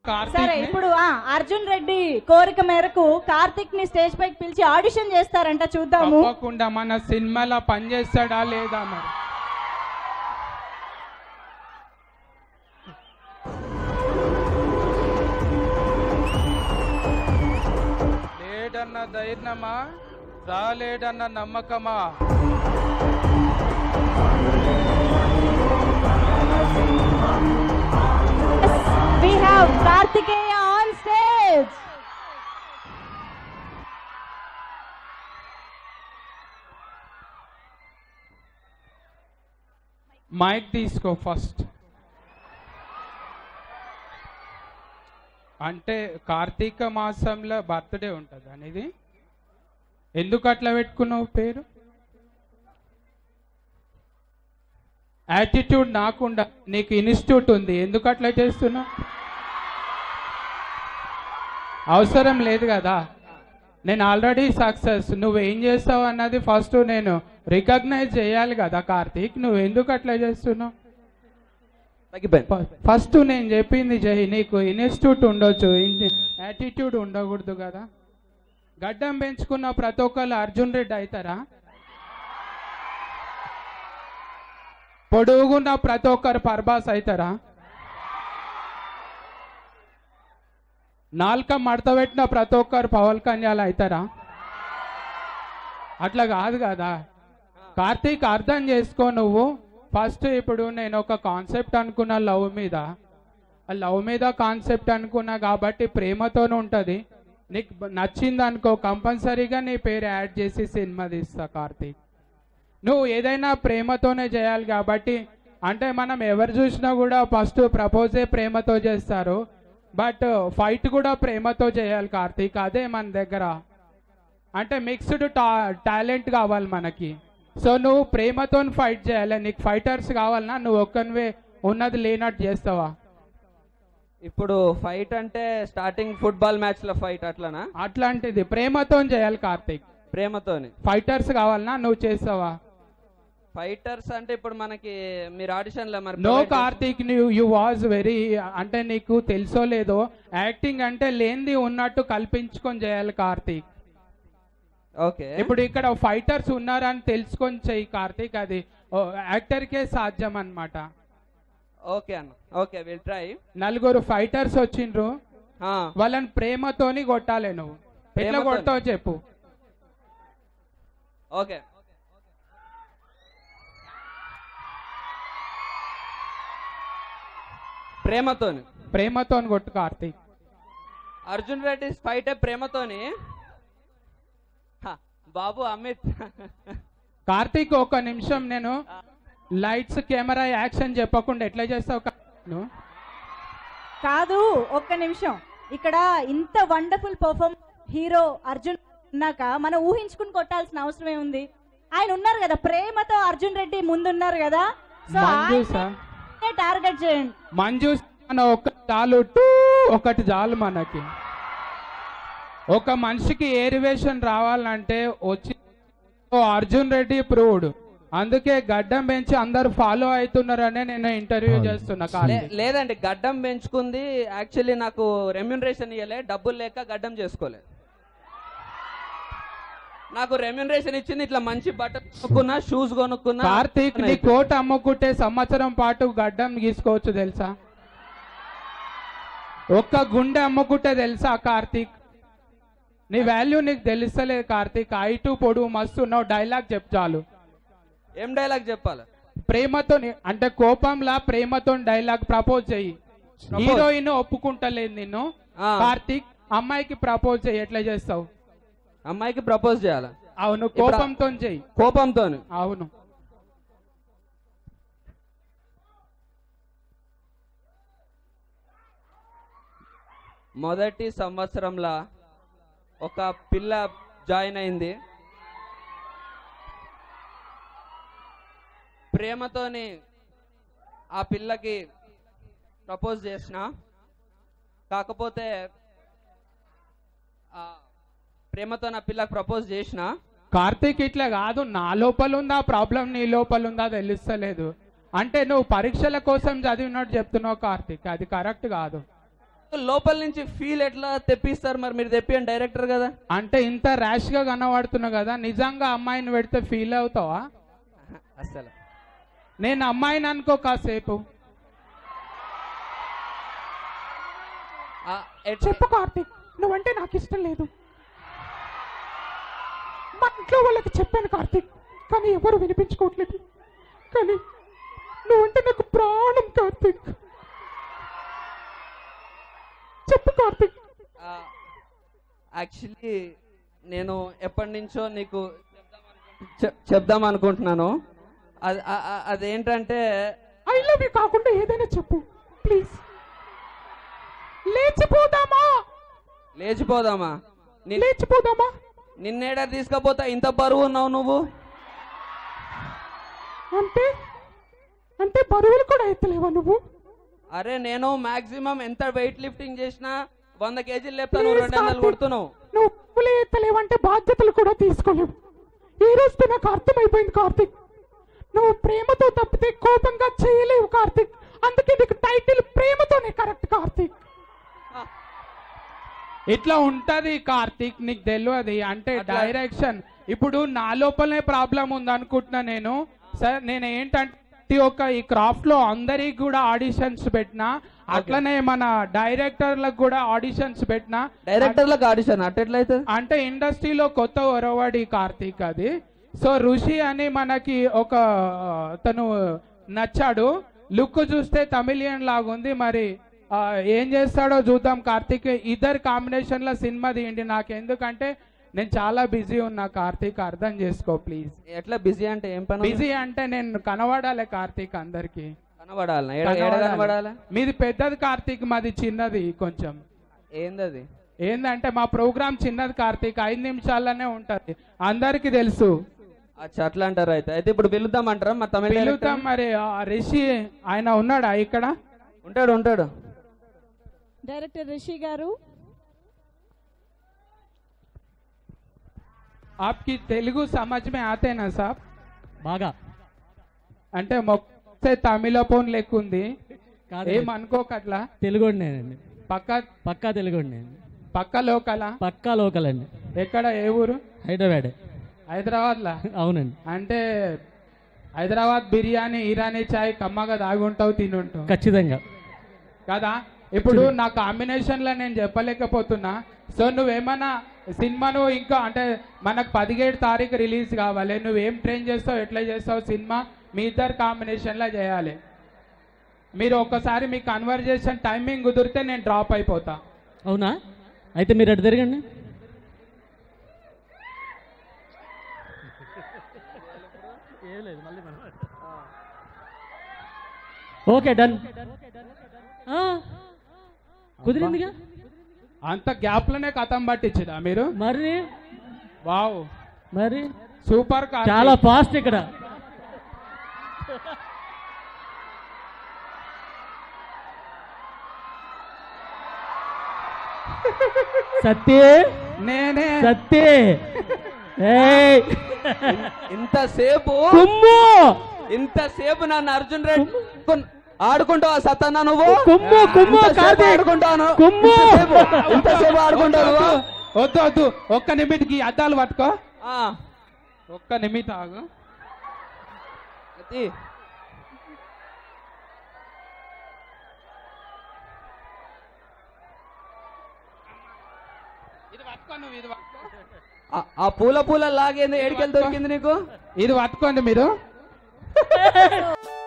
సరే కార్తీక్ ఇప్పుడు ఆ, అర్జున్ రెడ్డి కోరిక మేరకు కార్తిక్ ని స్టేజ్ పైకి పిలిచి ఆడిషన్ చేస్తారంట చూద్దాము తప్పకుండా మన సినిమాలో పనిచేస్తాడా లేదా మరి లేడన్న ధైర్యమా రాలేడన్న నమ్మకమా we have Karthikeya on stage mike తీసుకో ఫస్ట్ అంటే కార్తీక మాసంలో బర్త్డే ఉంటుంది అనేది ఎందుకు అట్లా పెట్టుకున్నావు పేరు యాటిట్యూడ్ నాకుండా నీకు ఇన్స్టిట్యూట్ ఉంది ఎందుకు అట్లా చేస్తున్నావు అవసరం లేదు కదా నేను ఆల్రెడీ సక్సెస్ నువ్వు ఏం చేస్తావు అన్నది ఫస్ట్ నేను రికగ్నైజ్ చేయాలి కదా కార్తీక్ నువ్వు ఎందుకు అట్లా చేస్తున్నావు తగ్గిపోయింది ఫస్ట్ నేను చెప్పింది జై నీకు ఇన్స్టిట్యూట్ ఉండొచ్చు యాటిట్యూడ్ ఉండకూడదు కదా గడ్డం పెంచుకున్న ప్రతి ఒక్కరు అర్జున్ రెడ్డి అవుతారా పొడుగున్న ప్రతి ఒక్కరు పర్బాస్ అవుతారా నాలుక మడత పెట్టిన ప్రతి ఒక్కరు పవన్ కన్యాలు అవుతారా అట్లా కాదు కదా కార్తీక్ అర్థం చేసుకో నువ్వు ఫస్ట్ ఇప్పుడు నేను ఒక కాన్సెప్ట్ అనుకున్న లవ్ మీద ఆ లవ్ మీద కాన్సెప్ట్ అనుకున్నా కాబట్టి ప్రేమతోనే ఉంటుంది నీకు బ- నచ్చింది అనుకో కంపల్సరీగా నీ పేరు యాడ్ చేసి సినిమా తీస్తా కార్తీక్ నువ్వు ఏదైనా ప్రేమతోనే చేయాలి కాబట్టి అంటే మనం ఎవరు చూసినా కూడా ఫస్ట్ ప్రపోజే ప్రేమతో చేస్తారు బట్ ఫైట్ కూడా ప్రేమతో చేయాలి కార్తీక్ అదే మన దగ్గర అంటే మిక్స్డ్ టాలెంట్ కావాలి మనకి సో నువ్వు ప్రేమతో ఫైట్ చేయాలి నీకు ఫైటర్స్ కావాలన్నా నువ్వు ఒక్కనివే ఉన్నది లేనట్టు చేస్తావా ఇప్పుడు ఫైట్ అంటే స్టార్టింగ్ ఫుట్బాల్ మ్యాచ్ లో ఫైట్ అట్లనా అట్లాంటిది ప్రేమతో చేయాలి కార్తీక్ ప్రేమతోని ఫైటర్స్ కావాలన్నా నువ్వు చేస్తావా ఫైటర్స్ అంటే ఇప్పుడు మనకి మీరు ఆడిషన్ లో మరి నో provide చేసి- Karthik you you was very అంటే నీకు తెలుసో లేదో యాక్టింగ్ అంటే లేనిది ఉన్నట్టు కల్పించుకొని చేయాలి కార్తీక్ ఓకే ఇప్పుడు ఇక్కడ ఫైటర్స్ ఉన్నారని తెలుసుకొని చెయ్యి కార్తీక్ అది యాక్టర్కే సాధ్యం అన్నమాట ఓకే అన్న ఓకే విల్ ట్రై నలుగురు ఫైటర్స్ వచ్చిండ్రు వాళ్ళని ప్రేమతోని కొట్టాలి నువ్వు ఎట్లా ప్రేమతోని? కొడతావు చెప్పు ఓకే ప్రేమతోని ప్రేమతోని కొట్టు కార్తీక్ అర్జున్ రెడ్డి ఫైట్ ప్రేమతోని హ, బాబు అమిత్ కార్తీక్ ఒక నిమిషం నేను లైట్స్ కెమెరా యాక్షన్ చెప్పకుండా ఎట్లా చేస్తావు కా- నువ్వు? కాదు ఒక్క నిమిషం ఇక్కడ ఇంత వండర్ఫుల్ పర్ఫార్మ్ హీరో అర్జున్ ఉన్నాక మనం ఊహించుకుని కొట్టాల్సిన అవసరం ఏముంది ఆయన ఉన్నారు కదా ప్రేమతో అర్జున్ రెడ్డి ముందున్నారు కదా సో మంజు సార్ టార్గెట్ చేయండి మంజు మన ఒక్క చాలు టూ ఒకటి చాలు మనకి ఒక మనిషికి ఏరివేషన్ రావాలంటే వచ్చి ఓ అర్జున్ రెడ్డి ప్రూవ్డ్ అందుకే గడ్డం పెంచి అందరు ఫాలో అవుతున్నారనే నేను ఇంటర్వ్యూ చేస్తున్నా లే- కార్తీక్. లేదండి గడ్డం పెంచుకుంది యాక్చువల్లీ నాకు రెమ్యునరేషన్ ఇవ్వలే డబ్బులు లేక గడ్డం చేసుకోలే నాకు రెమ్యునరేషన్ ఇచ్చింది ఇట్లా మంచి బట్టలు కొనుక్కున్నా షూస్ కొనుక్కున్నా కార్తీక్ నీ కోట్ అమ్ముకుంటే సంవత్సరం పాటు గడ్డం గీసుకోవచ్చు తెలుసా ఒక్క గుండె అమ్ముకుంటే తెలుసా కార్తీక్ నీ వాల్యూ నీకు తెలుస్తలేదు కార్తీక్ ఐటు పొడుగు మస్తు ఉన్నావు డైలాగ్ చెప్పు చాలు ఏం డైలాగ్ చెప్పాలి ప్రేమతో అంటే కోపంలా ప్రేమతో డైలాగ్ ప్రపోజ్ చెయ్యి హీరోయిన్ ఒప్పుకుంటలేదు నిన్ను ఆ. కార్తీక్ అమ్మాయికి ప్రపోజ్ చెయ్యి ఎట్లా చేస్తావు అమ్మాయికి ప్రపోజ్ చేయాలి అవును ఇప్పుడు- కోపంతో చెయ్యి కోపంతో అవును మొదటి సంవత్సరంలో ఒక పిల్ల జాయిన్ అయింది ప్రేమతోని ఆ పిల్లకి ప్రపోజ్ చేసిన కాకపోతే ఆ ప్రేమతో నా పిల్లకి ప్రపోజ్ చేసిన కార్తీక్ ఇట్లా కాదు నా లోపల ఉందా ప్రాబ్లం నీ లోపల ఉందా తెలుస్తలేదు అంటే నువ్వు పరీక్షల కోసం చదివినట్టు చెప్తున్నావు కార్తీక్ అది కరెక్ట్ కాదు లోపల నుంచి ఫీల్ ఎట్లా తెప్పిస్తారు మరి మీరు తెప్పియండి డైరెక్టర్ కదా అంటే ఇంత ర్యాష్ గా కనబడుతున్నావు కదా నిజంగా అమ్మాయిని పెడితే ఫీల్ అవుతావా అసలు నేను అమ్మాయిని అనుకో కాసేపు ఆ, ఎట్- చెప్పు కార్తీక్ నువ్వంటే నాకు ఇష్టం లేదు మా ఇంట్లో వాళ్ళకి చెప్పాను కార్తీక్ కానీ ఎవరు వినిపించుకోవట్లేదు కానీ నువ్వంటే నాకు ప్రాణం కార్తీక్ చెప్పు కార్తీక్ ఆ, యాక్చువల్లీ నేను ఎప్పటి నుంచో నీకు చె- చెప్దాం అనుకుంటున్నాను అది ఆ- ఆ- అదేంటంటే ఐ లవ్ యూ కాకుండా ఏదైనా చెప్పు ప్లీజ్ లేచిపోదామా లేచిపోదామా నిన్- లేచిపోదామా నిన్నేడా తీసుకపోతా ఇంత బరువు ఉన్నావు నువ్వు అంటే అంటే బరువులు కూడా ఎత్తలేవా నువ్వు అరే నేను మాక్సిమం ఎంత వెయిట్ లిఫ్టింగ్ చేసినా వంద కేజీలు లేపుతా నువ్వు Please, రెండు వందలు కార్తీక్. కొడుతున్నావు నువ్వు పులి ఎత్తలేవంటే బాధ్యతలు కూడా తీసుకోలేవు ఈ రోజు నాకు అర్థమైపోయింది కార్తిక్ నువ్వు ప్రేమతో తప్పితే కోపంగా చేయలేవు కార్తిక్ అందుకే నీకు టైటిల్ ప్రేమతోనే కరెక్ట్ కార్తిక్ ఇట్లా ఉంటది కార్తిక్ నీకు తెలియదు అంటే అట్లా- డైరెక్షన్ ఇప్పుడు నా లోపలనే ప్రాబ్లం ఉంది అనుకుంటున్నా నేను సార్ నేను ఏంటంటే ప్రతి ఒక్క ఈ క్రాఫ్ట్ లో అందరికి కూడా ఆడిషన్స్ పెట్టినా అట్లనే మన డైరెక్టర్లకు కూడా ఆడిషన్స్ పెట్టినా డైరెక్టర్లకు ఆడిషన్ అట్టెట్లయితే అంటే ఇండస్ట్రీలో కొత్త ఒరవడి కార్తీక్ అది సో ఋషి అని మనకి ఒక ఆ, తను నచ్చాడు లుక్ చూస్తే తమిళియన్ లాగుంది మరి ఆ, ఏం చేస్తాడో చూద్దాం కార్తీక్ ఇద్దరు కాంబినేషన్ లో సినిమా తీయండి నాకు ఎందుకంటే నేను చాలా బిజీ ఉన్నా కార్తీక్ అర్థం చేసుకో ప్లీజ్ ఎట్లా బిజీ అంటే ఏం పని ఉంది? బిజీ అంటే నేను కనబడాలి కార్తీక్ అందరికి కనబడాలి ఏడ ఏడ కనబడాలి మీది పెద్దది కార్తీక్ మాది చిన్నది కొంచెం ఏందది ఏందంటే మా ప్రోగ్రామ్ చిన్నది కార్తీక్ ఐదు నిమిషాల్లోనే ఉంటది అందరికి తెలుసు అచ్చా అట్లా అంటారు అయితే అయితే ఇప్పుడు పిలుద్దామంటారా మా తమిళ పిలుతాం director? మరి ఆ రిషి ఆయన ఉన్నాడా ఇక్కడ ఉంటాడు ఉంటాడు డైరెక్టర్ రిషి గారు ఆప్కి తెలుగు సమజ్ మే ఆతేనా సాబ్ బాగా అంటే మొక్కే తమిళ ఫోన్ లెక్క ఉంది కాదు ఏం అనుకోకట్లా తెలుగు నేనండి పక్క పక్కా తెలుగు నేను పక్క లోకల పక్కా లోకల్ అండి ఎక్కడ ఏ ఊరు హైదరాబాద్ హైదరాబాద్ లా అవునండి అంటే హైదరాబాద్ బిర్యానీ ఇరానీ చాయ్ కమ్మగా దాగుంటావు తినుంటావు ఖచ్చితంగా కదా ఇప్పుడు నా కాంబినేషన్ లో నేను చెప్పలేకపోతున్నా సో నువ్వేమన్నా సినిమాను ఇంకా అంటే మనకు పదిహేడు తారీఖు రిలీజ్ కావాలి నువ్వేం ట్రైన్ చేస్తావు ఎట్లా చేస్తావు సినిమా మీ ఇద్దరు కాంబినేషన్ లో చేయాలి మీరు ఒక్కసారి మీ కన్వర్జేషన్ టైమింగ్ కుదిరితే నేను డ్రాప్ అయిపోతా అవునా అయితే మీరు అటు తిరగండి ఓకే డన్ కుదిరిందిగా అంత గ్యాప్ లోనే కథం పట్టించదా మీరు మరి వావ్ మరి సూపర్ చాలా ఫాస్ట్ ఇక్కడ సత్యే నేనే సత్యే ఏయ్ ఇంతసేపు కుమ్ము ఇంతసేపు నన్ను అర్జున్ రెడ్డి కొన్- ఆడుకుంటావా సత్తన్నా నువ్వు కుమ్ము కుమ్ము ఇంతసేపు కార్తీక్ ఆడుకుంటాను కుమ్ము ఇంతసేపు- ఇంతసేపు ఆడుకుంటావు వద్దు వద్దు ఒక్క నిమిటికి అద్దాలు పట్టుకో ఆ, ఒక్క నిమిట ఆగు అది. ఇది పట్టుకో నువ్వు ఇది పట్టుకో ఆ- ఆ పూల పూల లాగేంది ఏడికెళ్ళి దొరికింది నీకు ఇది పట్టుకోండి మీరు